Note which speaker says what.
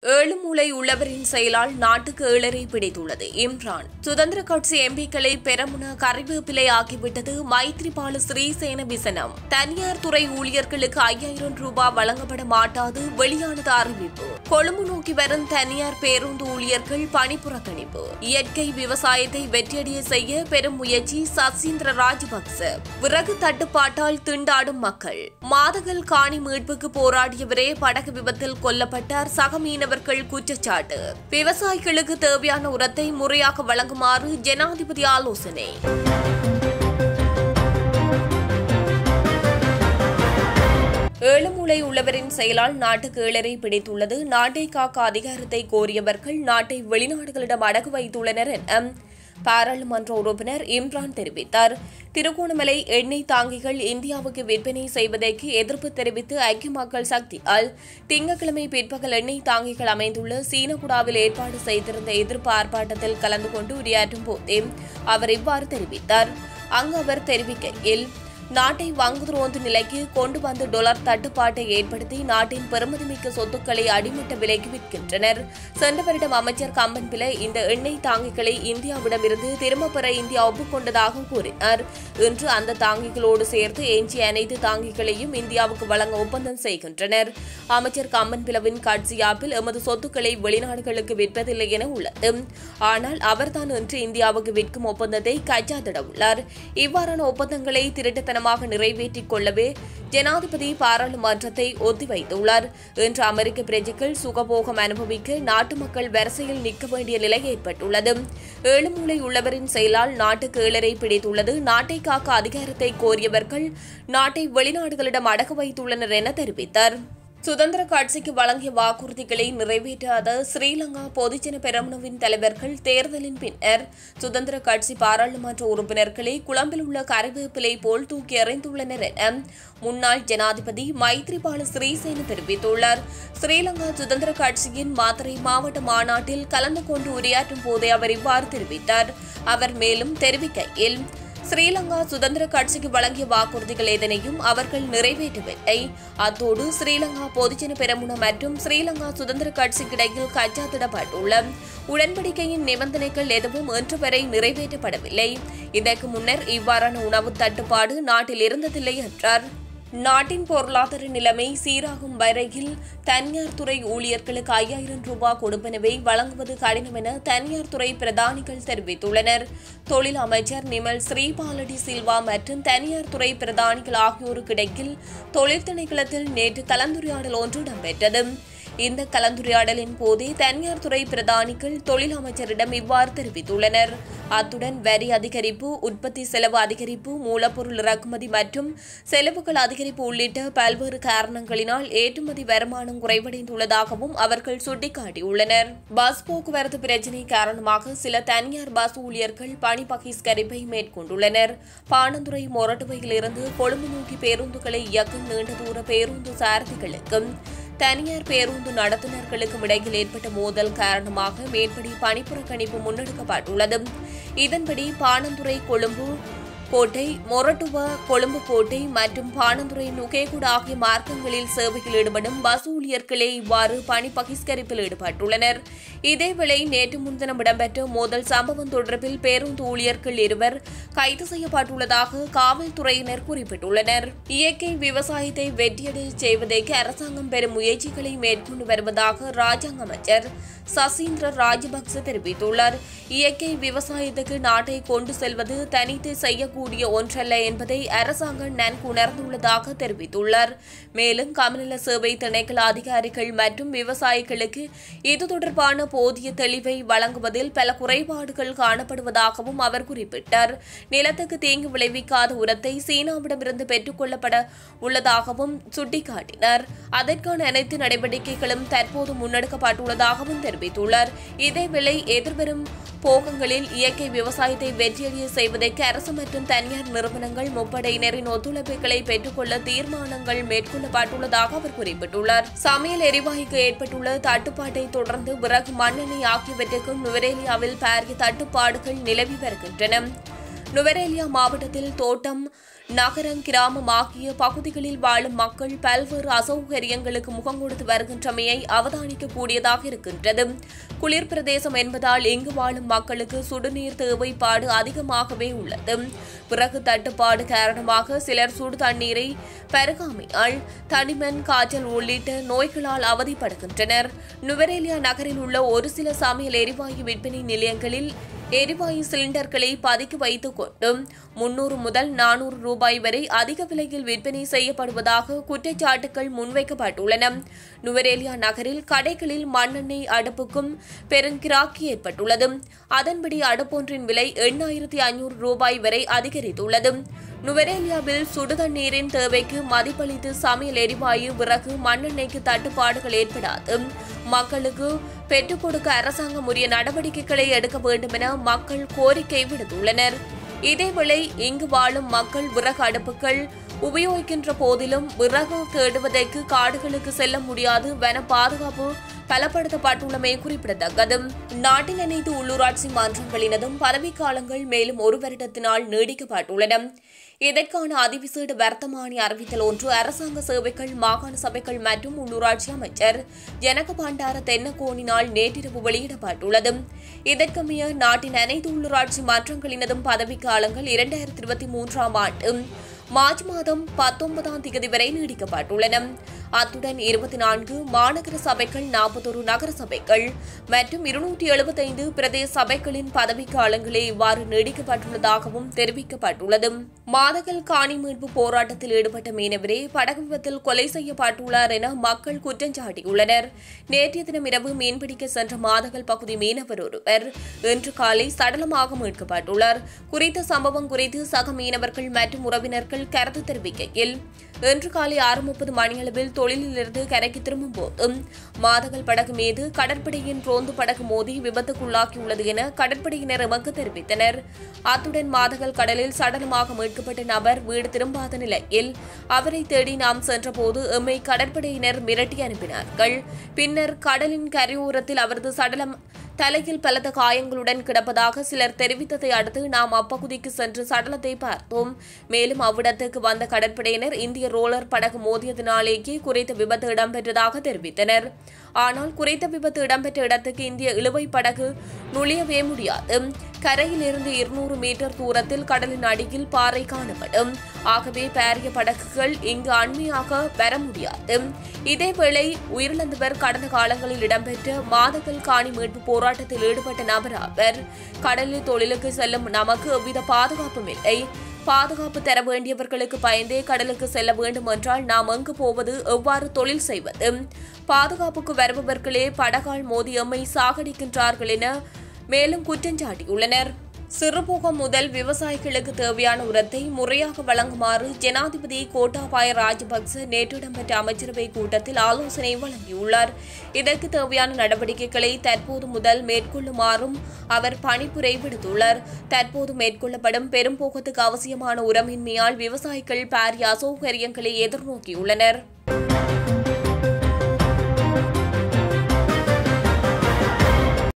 Speaker 1: ஏழு மூளை உள்ளவரின் செயலால் நாட்டுக்கு ஏழரை பிடித்துள்ளது இம்ரான் சுதந்திர கட்சி எம்பிக்களை பெரமுன கறிவேப்பிலை ஆக்கிவிட்டது மைத்ரிபால ஸ்ரீசேன விசனம் தனியார் துறை ஊழியர்களுக்கு ஐயாயிரம் ரூபாய் வழங்கப்பட மாட்டாது வெளியானது அறிவிப்பு கொழும்பு நோக்கி வரும் தனியார் பேருந்து ஊழியர்கள் பணி புறக்கணிப்பு இயற்கை விவசாயத்தை வெற்றியடைய செய்ய பெரும் முயற்சி சசீந்திர ராஜபக்ச விறகு தட்டுப்பாட்டால் திண்டாடும் மக்கள் மாதகள் காணி மீட்புக்கு போராடியவரே படகு விபத்தில் கொல்லப்பட்டார் சக மீனவர்கள் குற்றச்சாட்டு விவசாயிகளுக்கு தேவையான உரத்தை முறையாக வழங்குமாறு ஜனாதிபதி ஆலோசனை ஏழு மூளை உள்ளவரின் செயலால் நாட்டுக்கு ஏழரை பிடித்துள்ளது நாட்டை காக்க அதிகாரத்தை கோரியவர்கள் நாட்டை வெளிநாடுகளிடம் அடகு வைத்துள்ளனர் என பாராளுமன்ற உறுப்பினர் இம்ரான் தெரிவித்தார் திருகோணமலை எண்ணெய் தாங்கிகள் இந்தியாவுக்கு விற்பனை செய்வதற்கு எதிர்ப்பு தெரிவித்து ஐக்கிய மக்கள் சக்தியால் திங்கட்கிழமை பிற்பகல் எண்ணெய் தாங்கிகள் அமைந்துள்ள சீனகுடாவில் ஏற்பாடு செய்திருந்த எதிர்ப்பு ஆர்ப்பாட்டத்தில் கலந்து கொண்டு உரையாற்றும் போதே அவர் இவ்வாறு தெரிவித்தார் அங்கு அவர் தெரிவிக்கையில் நாட்டை வாங்குதிரோந்து நிலைக்கு கொண்டு வந்து டொலர் தட்டுப்பாட்டை ஏற்படுத்தி நாட்டின் பெருமதிமிக்க சொத்துக்களை அடிமட்ட விலைக்கு விற்கின்றனர் சென்ற வருடம் அமைச்சர் கம்பன் பிள்ளை இந்த எண்ணெய் தாங்கிகளை இந்தியாவிடமிருந்து திரும்பப் பெற இந்தியா ஒப்புக்கொண்டதாக கூறினார் இன்று அந்த தாங்கிகளோடு சேர்த்து எஞ்சிய அனைத்து தாங்கிகளையும் இந்தியாவுக்கு வழங்க ஒப்பந்தம் செய்கின்றனர் அமைச்சர் கம்பன் பிளவின் கட்சியாப்பில் எமது சொத்துக்களை வெளிநாடுகளுக்கு விற்பதில்லை என உள்ளது ஆனால் அவர்தான் இன்று இந்தியாவுக்கு விற்கும் ஒப்பந்தத்தை கைச்சாத்திட உள்ளார் இவ்வாறான ஒப்பந்தங்களை திருட்டுத்தனமாக நிறைவேற்றிக் கொள்ளவே ஜனாதிபதி பாராளுமன்றத்தை ஒத்திவைத்துள்ளார் இன்று அமெரிக்க பிரஜைகள் சுகபோகம் அனுபவிக்க நாட்டு மக்கள் வரிசையில் நிற்க வேண்டிய நிலை ஏற்பட்டுள்ளது ஏழு மூளை உள்ளவரின் செயலால் நாட்டுக்கு ஏழரை பிடித்துள்ளது நாட்டை காக்க அதிகாரத்தை கோரியவர்கள் நாட்டை வெளிநாடுகளிடம் அடகு வைத்துள்ளனர் என தெரிவித்தார் சுதந்திர கட்சிக்கு வழங்கிய வாக்குறுதிகளை நிறைவேற்றாத ஸ்ரீலங்கா பொதுஜன பெரமுனவின் தலைவர்கள் தேர்தலின் பின்னர் சுதந்திர கட்சி பாராளுமன்ற உறுப்பினர்களை குழம்பில் உள்ள கறிவேப்பிலை போல் தூக்கி எறிந்துள்ளனர் என முன்னாள் ஜனாதிபதி மைத்ரிபால ஸ்ரீசேன தெரிவித்துள்ளார் ஸ்ரீலங்கா சுதந்திர கட்சியின் மாத்தறை மாவட்ட மாநாட்டில் கலந்து கொண்டு உரையாற்றும் போதே அவர் இவ்வாறு தெரிவித்தார் அவர் மேலும் தெரிவிக்கையில் ஸ்ரீலங்கா சுதந்திர கட்சிக்கு வழங்கிய வாக்குறுதிகள் எதனையும் அவர்கள் நிறைவேற்றவில்லை அத்தோடு ஸ்ரீலங்கா பொதுஜன பெரமுன மற்றும் ஸ்ரீலங்கா சுதந்திர கட்சிக்கு இடையில் கைச்சாத்திடப்பட்டுள்ள உடன்படிக்கையின் நிபந்தனைகள் எதுவும் இன்று வரை நிறைவேற்றப்படவில்லை இதற்கு முன்னர் இவ்வாறான உணவு தட்டுப்பாடு நாட்டில் இருந்ததில்லை என்றார் நாட்டின் பொருளாதார நிலைமை சீராகும் வரையில் தனியார் துறை ஊழியர்களுக்கு ஐயாயிரம் ரூபாய் கொடுப்பனவை வழங்குவது கடினம் என தனியார் துறை பிரதானிகள் தெரிவித்துள்ளனர் தொழில் அமைச்சர் நிமல் ஸ்ரீபாலடி சில்வா மற்றும் தனியார் துறை பிரதானிகள் ஆகியோருக்கு இடையில் தொழில் திணைக்களத்தில் நேற்று கலந்துரையாடல் ஒன்று இடம்பெற்றது இந்த கலந்துரையாடலின் போதே தனியார் துறை பிரதானிகள் தொழில் அமைச்சரிடம் இவ்வாறு தெரிவித்துள்ளனர் அத்துடன் வரி அதிகரிப்பு உற்பத்தி செலவு அதிகரிப்பு மூலப்பொருள் இறக்குமதி மற்றும் செலவுகள் அதிகரிப்பு உள்ளிட்ட பல்வேறு காரணங்களினால் ஏற்றுமதி வருமானம் குறைவடைந்துள்ளதாகவும் அவர்கள் சுட்டிக்காட்டியுள்ளனர் பஸ் போக்குவரத்து பிரச்சினை காரணமாக சில தனியார் பஸ் ஊழியர்கள் பணி பகிஷ்கரிப்பை மேற்கொண்டுள்ளனர் பாணந்துறை மொரட்டுவையிலிருந்து கொழும்பு நோக்கி பேருந்துகளை இயக்கும் நீண்ட தூர பேருந்து சாரதிகளுக்கும் தனியார் பேருந்து நடத்துனர்களுக்கும் இடையில் ஏற்பட்ட மோதல் காரணமாக மேற்படி பணிப்புறக்கணிப்பு முன்னெடுக்கப்பட்டுள்ளது இதன்படி பாணந்துறை கொழும்பு கோட்டை மொரட்டுவ கொழும்பு கோட்டை மற்றும் பாணந்துறை நுகேகுட ஆகிய மார்க்கங்களில் சேவையில் ஈடுபடும் பஸ் ஊழியர்களே இவ்வாறு பணி பகிஷ்கரிப்பில் ஈடுபட்டுள்ளனர் இதேவேளை நேற்று முன்தினம் இடம்பெற்ற மோதல் சம்பவம் தொடர்பில் பேருந்து ஊழியர்கள் இருவர் கைது செய்யப்பட்டுள்ளதாக காவல்துறையினர் குறிப்பிட்டுள்ளனர் இயற்கை விவசாயத்தை வெற்றியடைய செய்வதற்கு அரசாங்கம் பெரும் முயற்சிகளை மேற்கொண்டு வருவதாக ராஜாங்க அமைச்சர் சசீந்திர ராஜபக்ச தெரிவித்துள்ளார் இயற்கை விவசாயத்துக்கு நாட்டை கொண்டு செல்வது தனித்து செய்யக்கூடிய ஒன்றல்ல என்பதை அரசாங்கம் நன்கு உணர்ந்துள்ளதாக தெரிவித்துள்ளார் மேலும் கமநல சேவை திணைக்கள அதிகாரிகள் மற்றும் விவசாயிகளுக்கு இது தொடர்பான போதிய தெளிவை வழங்குவதில் பல குறைபாடுகள் காணப்படுவதாகவும் அவர் குறிப்பிட்டார் நிலத்துக்கு தீங்கு விளைவிக்காத உரத்தை சீனாவிடமிருந்து பெற்றுக்கொள்ளப்பட உள்ளதாகவும் சுட்டிக்காட்டினார் அதற்கான அனைத்து நடவடிக்கைகளும் தற்போது முன்னெடுக்கப்பட்டுள்ளதாகவும் தெரிவித்துள்ளார் இதேவேளை எதிர்வரும் போகங்களில் இயற்கை விவசாயத்தை வெற்றியடைய செய்வதற்கு அரசு மற்றும் தனியார் நிறுவனங்கள் முப்படையினரின் ஒத்துழைப்புகளை பெற்றுக்கொள்ள தீர்மானங்கள் மேற்கொள்ளப்பட்டுள்ளதாக அவர் குறிப்பிட்டுள்ளார் சமையல் எரிவாயுக்கு ஏற்பட்டுள்ள தட்டுப்பாட்டை தொடர்ந்து விறகு மண்ணெண்ணெய் ஆகியவற்றுக்கும் நுவரேலியாவில் பாரிய தட்டுப்பாடுகள் நிலவி வருகின்றன நுவரேலியா மாவட்டத்தில் தோட்டம் நகரம் கிராமம் ஆகிய பகுதிகளில் வாழும் மக்கள் பல்வேறு அசௌகரியங்களுக்கு முகம் கொடுத்து வருகின்றமையை அவதானிக்க கூடியதாக இருக்கின்றது குளிர் பிரதேசம் என்பதால் இங்கு வாழும் மக்களுக்கு சுடுநீர் தேவைப்பாடு அதிகமாகவே உள்ளது பிறகு தட்டுப்பாடு காரணமாக சிலர் சுடு தண்ணீரை பருகாமையால் தனிமன் காய்ச்சல் உள்ளிட்ட நோய்களால் அவதிப்படுகின்றனர் நுவரேலியா நகரில் உள்ள ஒரு சில சமையல் எரிவாயு விற்பனை நிலையங்களில் எரிவாயு சிலிண்டர்களை பதுக்கி வைத்துக் கொண்டு முன்னூறு முதல் நானூறு ரூபாய் வரை அதிக விலையில் விற்பனை செய்யப்படுவதாக குற்றச்சாட்டுகள் முன்வைக்கப்பட்டுள்ளன நுவரேலியா நகரில் கடைகளில் மண்ணெண்ணெய் அடுப்புக்கும் பெருங்கிராக்கி ஏற்பட்டுள்ளது அதன்படி அடுப்பொன்றின் விலை எண்ணாயிரத்தி ஐநூறு ரூபாய் வரை அதிகரித்துள்ளது நுவரேலியாவில் சுடுதண்ணீரின் தேவைக்கு மதிப்பளித்து சமையல் எரிவாயு விறகு மண்ணெண்ணெய்க்கு தட்டுப்பாடுகள் ஏற்படாது மக்களுக்கு பெற்றுக் கொடுக்க அரசாங்கம் உரிய நடவடிக்கைகளை எடுக்க வேண்டும் என மக்கள் கோரிக்கை விடுத்துள்ளனர் இதேவேளை இங்கு வாழும் மக்கள் விறகு அடுப்புகள் உபயோகிக்கின்ற போதிலும் விறகு தேடுவதற்கு காடுகளுக்கு செல்ல முடியாது வன பாதுகாப்பு பலப்படுத்தப்பட்டுள்ளமை குறிப்பிடத்தக்கது நாட்டின் அனைத்து உள்ளூராட்சி மன்றங்களினதும் பதவிக்காலங்கள் மேலும் ஒரு வருடத்தினால் நீடிக்கப்பட்டுள்ளன இதற்கான அதிவிசேட வர்த்தமானி அறிவித்தல் ஒன்று அரசாங்க சேவைகள் மாகாண சபைகள் மற்றும் உள்ளூராட்சி அமைச்சர் ஜனக பண்டார தென்னகோனினால் நேற்றிரவு வெளியிடப்பட்டுள்ளது இதற்கமைய நாட்டின் அனைத்து உள்ளூராட்சி மன்றங்களினதும் பதவிக்காலங்கள் இரண்டாயிரத்தி இருபத்தி மூன்றாம் ஆண்டு மார்ச் மாதம் பத்தொன்பதாம் தேதி வரை நீடிக்கப்பட்டுள்ளன அத்துடன் இருபத்தி நான்கு மாநகர சபைகள் நாற்பத்தொரு நகர சபைகள் மற்றும் இருநூற்றி எழுபத்தைந்து பிரதேச சபைகளின் பதவிக்காலங்களே இவ்வாறு நீடிக்கப்பட்டுள்ளதாகவும் தெரிவிக்கப்பட்டுள்ளது மாதகள் காணி மீட்பு போராட்டத்தில் ஈடுபட்ட மீனவரே படகு விபத்தில் கொலை செய்யப்பட்டுள்ளார் என மக்கள் குற்றம் சாட்டியுள்ளனர் நேற்றைய தினம் இரவு மீன்பிடிக்க சென்ற மாதகள் பகுதி மீனவர் ஒருவர் இன்று காலை சடலமாக மீட்கப்பட்டுள்ளார் குறித்த சம்பவம் குறித்து சக மீனவர்கள் மற்றும் உறவினர்கள் கருத்து தெரிவிக்கையில் இன்று காலை ஆறு முப்பது மணியளவில் தொழிலிலிருந்து கரைக்கு திரும்பும் போது மாதகள் படகு மீது கடற்படையின் ரோந்து படகு மோதி விபத்துக்குள்ளாக்கியுள்ளது என கடற்படையினர் எமக்கு தெரிவித்தனர் அத்துடன் மாதகள் கடலில் சடலமாக மீட்கப்பட்ட நபர் வீடு திரும்பாத நிலையில் அவரை தேடி நாம் சென்றபோது எம்மை கடற்படையினர் மிரட்டி அனுப்பினார்கள் பின்னர் கடலின் கரையோரத்தில் அவரது சடலம் தலையில் பலத்த காயங்களுடன் கிடப்பதாக சிலர் தெரிவித்ததை அடுத்து நாம் அப்பகுதிக்கு சென்று சடலத்தை பார்த்தோம் மேலும் அவ்விடத்துக்கு வந்த கடற்படையினர் இந்திய ரோலர் படகு மோதியதினாலேயே குறித்த விபத்து இடம்பெற்றதாக தெரிவித்தனர் ஆனால் குறித்த விபத்து இடம்பெற்ற இடத்துக்கு இந்திய இழுவை படகு நுழையவே முடியாது கரையில் இருந்து இருநூறு மீட்டர் தூரத்தில் கடலின் அடியில் பாறை காணப்படும் ஆகவே பாரிய படகுகள் இங்கு அண்மையாக வர முடியாது இதேவேளை உயிரிழந்தவர் கடந்த காலங்களில் இடம்பெற்ற மாதங்கள் காணி மீட்பு போராட்டத்தில் ஈடுபட்ட நபர் அவர் கடலில் தொழிலுக்கு செல்லும் நமக்கு எவ்வித பாதுகாப்பும் இல்லை பாதுகாப்பு தர வேண்டியவர்களுக்கு பயந்தே கடலுக்கு செல்ல வேண்டும் என்றால் நாம் எங்கு போவது எவ்வாறு தொழில் செய்வது பாதுகாப்புக்கு வருபவர்களே படகால் மோதி எம்மை சாகடிக்கின்றார்கள் என மேலும் குற்றஞ்சாட்டியுள்ளனர் சிறுபோகம் முதல் விவசாயிகளுக்கு தேவையான உரத்தை முறையாக வழங்குமாறு ஜனாதிபதி கோட்டாபாய ராஜபக்ச நேற்று இடம்பெற்ற அமைச்சரவை கூட்டத்தில் ஆலோசனை வழங்கியுள்ளார் இதற்கு தேவையான நடவடிக்கைகளை தற்போது முதல் மேற்கொள்ளுமாறும் அவர் பணிப்புரை விடுத்துள்ளார் தற்போது மேற்கொள்ளப்படும் பெரும்போக்கத்துக்கு அவசியமான உரமின்மையால் விவசாயிகள் பாரிய அசௌகரியங்களை எதிர்நோக்கியுள்ளனர்